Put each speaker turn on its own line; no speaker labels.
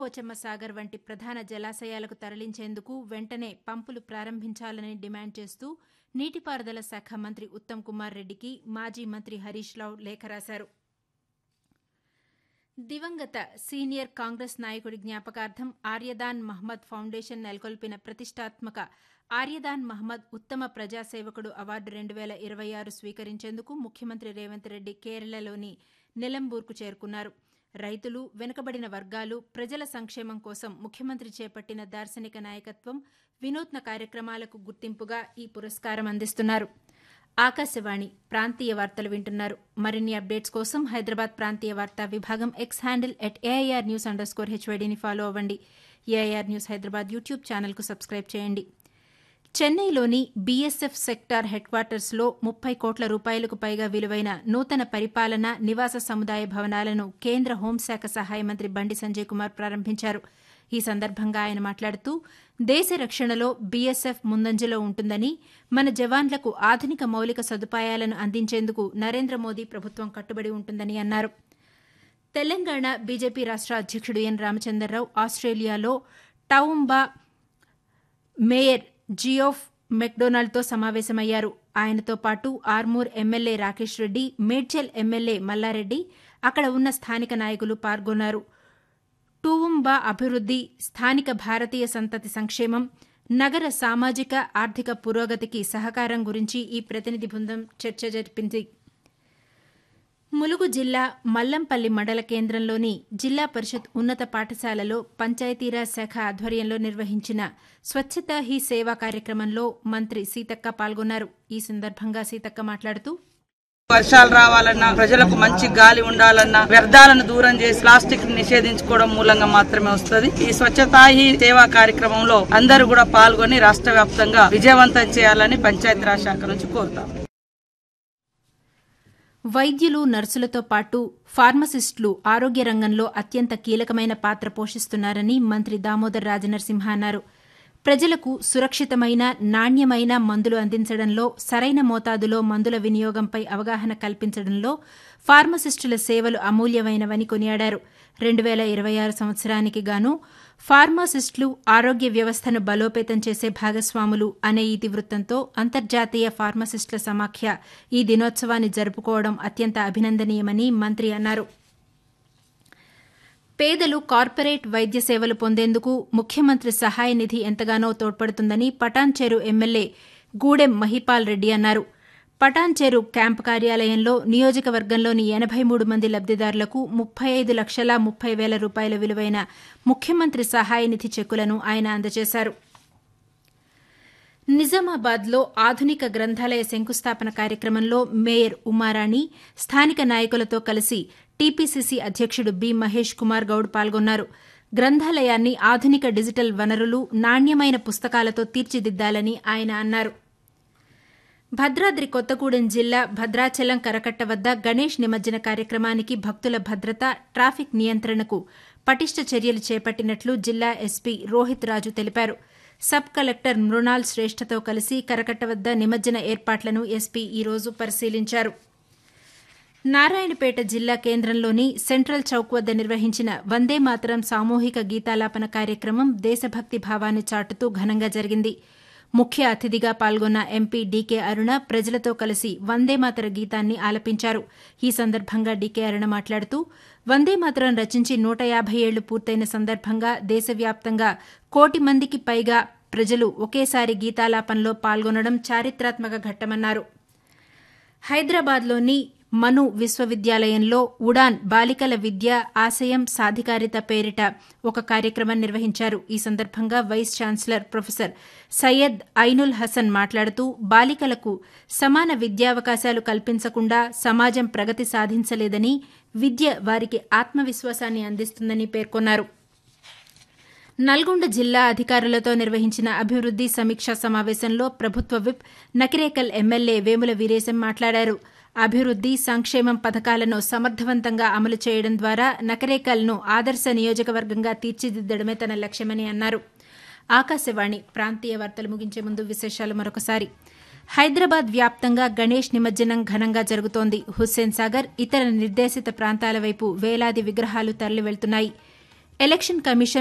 పోచమ్మ సాగర్ వంటి ప్రధాన జలాశయాలకు తరలించేందుకు వెంటనే పంపులు ప్రారంభించాలని డిమాండ్ చేస్తూ నీటిపారుదల శాఖ మంత్రి ఉత్తమ్ కుమార్ రెడ్డికి మాజీ మంత్రి హరీష్ రావు లేఖ రాశారు దివంగత సీనియర్ కాంగ్రెస్ నాయకుడి జ్ఞాపకార్థం ఆర్యదాన్ మహ్మద్ ఫౌండేషన్ నెలకొల్పిన ప్రతిష్టాత్మక ఆర్యదాన్ మహ్మద్ ఉత్తమ ప్రజాసేవకుడు అవార్డు రెండు వేల ఇరవై ఆరు స్వీకరించేందుకు ముఖ్యమంత్రి రేవంత్ రెడ్డి కేరళలోని నిలంబూర్కు చేరుకున్నారు రైతులు వెనుకబడిన వర్గాలు ప్రజల సంక్షేమం కోసం ముఖ్యమంత్రి చేపట్టిన దార్శనిక నాయకత్వం వినూత్న కార్యక్రమాలకు గుర్తింపుగా ఈ పురస్కారం అందిస్తున్నారు ఆకాశవాణి ప్రాంతీయ వార్తలు వింటున్నారు మరిన్ని అప్డేట్స్ కోసం హైదరాబాద్ ప్రాంతీయ వార్తా విభాగం X handle at AIR news underscore హెచ్వైడీని ఫాలో అవ్వండి ఏఐఆర్ న్యూస్ హైదరాబాద్ యూట్యూబ్ ఛానల్కు సబ్స్క్రైబ్ చేయండి చెన్నైలోని బీఎస్ఎఫ్ సెక్టార్ హెడ్ క్వార్టర్స్లో ముప్పై కోట్ల రూపాయలకు పైగా విలువైన నూతన పరిపాలన నివాస సముదాయ భవనాలను కేంద్ర హోంశాఖ సహాయ మంత్రి బండి సంజయ్ కుమార్ ప్రారంభించారు ఈ సందర్భంగా ఆయన మాట్లాడుతూ దేశ రక్షణలో బీఎస్ఎఫ్ ముందంజలో ఉంటుందని మన జవాన్లకు ఆధునిక మౌలిక సదుపాయాలను అందించేందుకు నరేంద్ర మోదీ ప్రభుత్వం కట్టుబడి ఉంటుందని అన్నారు తెలంగాణ బీజేపీ రాష్ట అధ్యక్షుడు ఎన్ రామచంద్రరావు ఆస్ట్రేలియాలో టౌంబా మేయర్ జియోఫ్ మెక్డొనాల్డ్తో సమావేశమయ్యారు ఆయనతో పాటు ఆర్మూర్ ఎమ్మెల్యే రాకేష్ రెడ్డి మేడ్చల్ ఎమ్మెల్యే మల్లారెడ్డి అక్కడ ఉన్న స్థానిక నాయకులు పాల్గొన్నారు టూవుంబా అభివృద్ది స్థానిక భారతీయ సంతతి సంక్షేమం నగర సామాజిక ఆర్థిక పురోగతికి సహకారం గురించి ఈ ప్రతినిధి బృందం చర్చ జరిపింది ములుగు జిల్లా మల్లంపల్లి మండల కేంద్రంలోని జిల్లా పరిషత్ ఉన్నత పాఠశాలలో పంచాయతీరాజ్ శాఖ ఆధ్వర్యంలో నిర్వహించిన స్వచ్ఛతా హీ సేవా కార్యక్రమంలో మంత్రి సీతక్క పాల్గొన్నారు ఈ సందర్భంగా సీతక్క మాట్లాడుతూ
వర్షాలు రావాలన్నా ప్రజలకు మంచి గాలి ఉండాలన్నా వ్యర్థాలను దూరం చేసి ప్లాస్టిక్ నిషేధించుకోవడం మూలంగా మాత్రమే వస్తుంది ఈ స్వచ్ఛతా హీ సేవా కార్యక్రమంలో అందరూ కూడా పాల్గొని రాష్ట్ర వ్యాప్తంగా విజయవంతం చేయాలని పంచాయతీరాజ్ శాఖ నుంచి కోరుతాం
వైద్యులు నర్సులతో పాటు ఫార్మసిస్టులు ఆరోగ్య రంగంలో అత్యంత కీలకమైన పాత్ర పోషిస్తున్నారని మంత్రి దామోదర్ రాజనరసింహ అన్నారు ప్రజలకు సురక్షితమైన నాణ్యమైన మందులు అందించడంలో సరైన మోతాదులో మందుల వినియోగంపై అవగాహన కల్పించడంలో ఫార్మసిస్టుల సేవలు అమూల్యమైనవని కొనియాడారు రెండు వేల ఇరవై ఆరు సంవత్సరానికి గాను ఫార్మాసిస్టులు ఆరోగ్య వ్యవస్థను బలోపేతం చేసే భాగస్వాములు అనే ఇతివృత్తంతో అంతర్జాతీయ ఫార్మసిస్టుల సమాఖ్య ఈ దినోత్సవాన్ని జరుపుకోవడం అత్యంత అభినందనీయమని మంత్రి అన్నారు పేదలు కార్పొరేట్ వైద్య సేవలు పొందేందుకు ముఖ్యమంత్రి సహాయ నిధి ఎంతగానో తోడ్పడుతుందని పటాన్చేరు ఎమ్మెల్యే గూడెం మహిపాల్ రెడ్డి అన్నారు పటాన్చేరు క్యాంపు కార్యాలయంలో నియోజకవర్గంలోని ఎనబై మూడు మంది లబ్దిదారులకు ముప్పై ఐదు లక్షల ముప్పై వేల రూపాయల విలువైన ముఖ్యమంత్రి సహాయ నిధి చెక్కులను ఆయన అందజేశారు నిజామాబాద్లో ఆధునిక గ్రంథాలయ శంకుస్థాపన కార్యక్రమంలో మేయర్ ఉమారాణి స్థానిక నాయకులతో కలిసి టీపీసీసీ అధ్యక్షుడు బి మహేష్ కుమార్ గౌడ్ పాల్గొన్నారు గ్రంథాలయాన్ని ఆధునిక డిజిటల్ వనరులు నాణ్యమైన పుస్తకాలతో తీర్చిదిద్దాలని ఆయన అన్నారు భద్రాద్రి కొత్తగూడెం జిల్లా భద్రాచలం కరకట్ట వద్ద గణేష్ నిమజ్జన కార్యక్రమానికి భక్తుల భద్రత ట్రాఫిక్ నియంత్రణకు పటిష్ట చర్యలు చేపట్టినట్లు జిల్లా ఎస్పీ రోహిత్ రాజు తెలిపారు సబ్ కలెక్టర్ మృణాల్ శ్రేష్ఠతో కలిసి కరకట్ట వద్ద నిమజ్జన ఏర్పాట్లను ఎస్పీ ఈరోజు పరిశీలించారు నారాయణపేట జిల్లా కేంద్రంలోని సెంట్రల్ చౌక్ వద్ద నిర్వహించిన వందే మాతరం సామూహిక గీతాలాపన కార్యక్రమం దేశభక్తి భావాన్ని చాటుతూ ఘనంగా జరిగింది ముఖ్య అతిథిగా పాల్గొన్న ఎంపీ డీకే అరుణ ప్రజలతో కలిసి వందే మాతర గీతాన్ని ఆలపించారు ఈ సందర్భంగా డీకే అరుణ మాట్లాడుతూ వందే మాతరం రచించి నూట యాభై ఏళ్లు పూర్తయిన సందర్భంగా దేశవ్యాప్తంగా కోటి మందికి పైగా ప్రజలు ఒకేసారి గీతాలాపనలో పాల్గొనడం చారిత్రాత్మక ఘట్టమన్నారు హైదరాబాద్లోని మను విశ్వవిద్యాలయంలో ఉడాన్ బాలికల విద్య ఆశయం సాధికారిత పేరిట ఒక కార్యక్రమం నిర్వహించారు ఈ సందర్భంగా vice chancellor professor Syed Ainul Hasan మాట్లాడుతూ బాలికలకు సమాన విద్యావకాశాలు కల్పించకుండా సమాజం ప్రగతి సాధించలేదని విద్య వారికి ఆత్మవిశ్వాసాన్ని అందిస్తుందని పేర్కొన్నారు నల్గొండ జిల్లా అధికారులతో నిర్వహించిన అభివృద్ది సమీక్షా సమావేశంలో ప్రభుత్వ విప్ నకిరేకల్ ఎమ్మెల్యే వేముల వీరేశం మాట్లాడారు అభివృద్ది సంక్షేమం పథకాలను సమర్థవంతంగా అమలు చేయడం ద్వారా నకరేకల్ను ఆదర్శ నియోజకవర్గంగా తీర్చిదిద్దడమే తన లక్ష్యమని అన్నారు ఆకాశవాణి ప్రాంతీయ వార్తలు ముగించే ముందు విశేషాలు మరొకసారి హైదరాబాద్ వ్యాప్తంగా గణేష్ నిమజ్జనం ఘనంగా జరుగుతోంది హుస్సేన్ సాగర్ ఇతర నిర్దేశిత ప్రాంతాల వైపు వేలాది విగ్రహాలు తరలి వెళ్తున్నాయి ఎలక్షన్ కమిషన్